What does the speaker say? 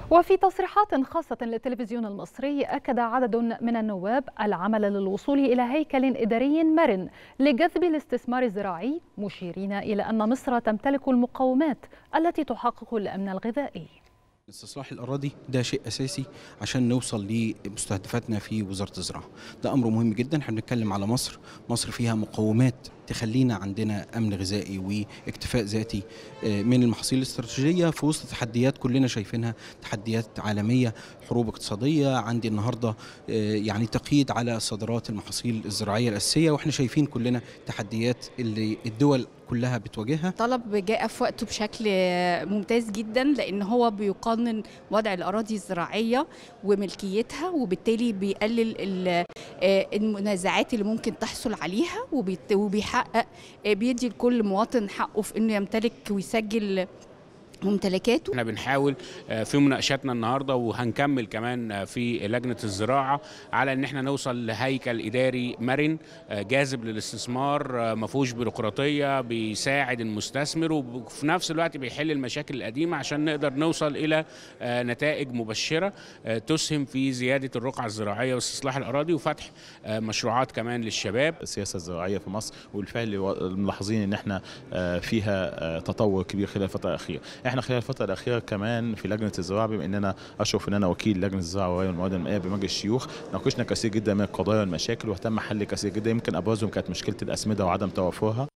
وفي تصريحات خاصة للتلفزيون المصري أكد عدد من النواب العمل للوصول إلى هيكل إداري مرن لجذب الاستثمار الزراعي مشيرين إلى أن مصر تمتلك المقومات التي تحقق الأمن الغذائي استصلاح الأراضي ده شيء أساسي عشان نوصل لمستهدفاتنا في وزارة الزراعة ده أمر مهم جدا احنا بنتكلم على مصر مصر فيها مقومات تخلينا عندنا أمن غذائي واكتفاء ذاتي من المحاصيل الاستراتيجية في وسط تحديات كلنا شايفينها تحديات عالمية حروب اقتصادية عندي النهاردة يعني تقييد على صادرات المحاصيل الزراعية الأساسية واحنا شايفين كلنا تحديات اللي الدول كلها بتواجهها طلب جاء في وقته بشكل ممتاز جدا لان هو بيقنن وضع الاراضي الزراعيه وملكيتها وبالتالي بيقلل المنازعات اللي ممكن تحصل عليها وبيحقق بيدي لكل مواطن حقه في انه يمتلك ويسجل ممتلكاته احنا بنحاول في مناقشاتنا النهارده وهنكمل كمان في لجنه الزراعه على ان احنا نوصل لهيكل اداري مرن جاذب للاستثمار ما فيهوش بيروقراطيه بيساعد المستثمر وفي نفس الوقت بيحل المشاكل القديمه عشان نقدر نوصل الى نتائج مبشره تسهم في زياده الرقعه الزراعيه واستصلاح الاراضي وفتح مشروعات كمان للشباب السياسه الزراعيه في مصر وبالفعل ملاحظين ان احنا فيها تطور كبير خلال الفتره الاخيره احنا خلال الفتره الاخيره كمان في لجنه الزراعه بما ان انا اشرف ان انا وكيل لجنه الزراعه والمواد المائيه بمجلس الشيوخ ناقشنا كثير جدا من القضايا والمشاكل واهتم حل كثير جدا يمكن ابرزهم كانت مشكله الاسمده وعدم توفرها